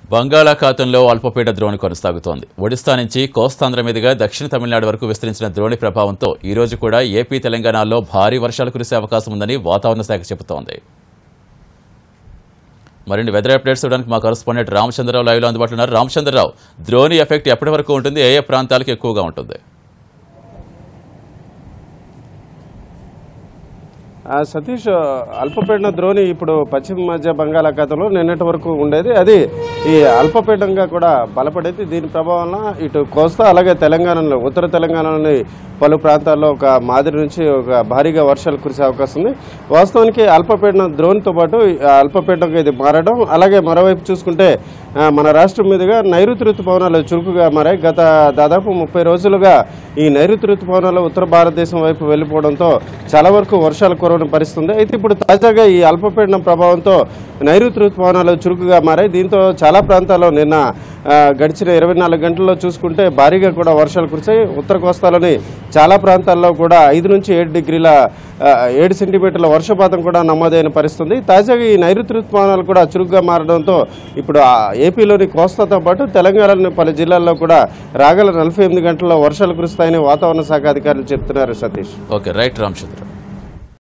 బంగాళాఖాతంలో అల్పపీడ ద్రోణి కొనసాగుతోంది ఒడిశా నుంచి కోస్తాంధ్ర మీదుగా దక్షిణ తమిళనాడు వరకు విస్తరించిన ద్రోణి ప్రభావంతో ఈ రోజు కూడా ఏపీ తెలంగాణలో భారీ వర్షాలు కురిసే అవకాశం ఉందని వాతావరణ శాఖ చెబుతోంది మరిన్ని వెదర్ అప్డేట్స్ ఇవ్వడానికి మా కరస్పాండెంట్ రామచంద్రరావు లైవ్లో అందుబాటులో ఉన్నారు రామచంద్రరావు ద్రోణి ఎఫెక్ట్ ఎప్పటి వరకు ఉంటుంది ఏ ఏ ప్రాంతాలకు ఎక్కువగా ఉంటుంది ఆ, సతీష్ అల్పపీడన ద్రోణి ఇప్పుడు పశ్చిమ మధ్య బంగాళాఖాతంలో నిన్నటి వరకు ఉండేది అది ఈ అల్పపీడనంగా కూడా బలపడేది దీని ప్రభావం వలన ఇటు కోస్తా అలాగే తెలంగాణలో ఉత్తర తెలంగాణలోని పలు ప్రాంతాల్లో ఒక మాదిరి నుంచి ఒక భారీగా వర్షాలు కురిసే అవకాశం ఉంది వాస్తవానికి అల్పపీడన ద్రోణితో పాటు ఈ అల్పపీడనంగా ఇది మారడం అలాగే మరోవైపు చూసుకుంటే ఆ, మన రాష్ట్రం మీదుగా నైరుతి ఋతుపవనాలు చురుకుగా మారాయి గత దాదాపు ముప్పై రోజులుగా ఈ నైరుతి ఋతుపవనాలు ఉత్తర భారతదేశం వైపు వెళ్ళిపోవడంతో చాలా వరకు వర్షాలు కురవని పరిస్థితి ఉంది అయితే ఇప్పుడు తాజాగా ఈ అల్పపీడనం ప్రభావంతో నైరుతి ఋతుపవనాలు చురుకుగా మారాయి దీంతో చాలా ప్రాంతాల్లో నిన్న ఆ, గడిచిన ఇరవై నాలుగు గంటల్లో చూసుకుంటే భారీగా కూడా వర్షాలు కురిశాయి ఉత్తర కోస్తాలోని చాలా ప్రాంతాల్లో కూడా ఐదు నుంచి ఏడు డిగ్రీల ఆ, ఏడు సెంటీమీటర్ల వర్షపాతం కూడా నమోదైన పరిస్థితి ఉంది తాజాగా ఈ నైరుతి ఋతుపవనాలు కూడా చురుగ్గా మారడంతో ఇప్పుడు ఆ ఏపీలోని కోస్తాతో పాటు తెలంగాణలోని పలు జిల్లాల్లో కూడా రాగల నలభై ఎనిమిది గంటల్లో వర్షాలు కురుస్తాయని వాతావరణ శాఖ అధికారులు చెప్తున్నారు సతీష్ ఓకే రైట్ రామచంద్ర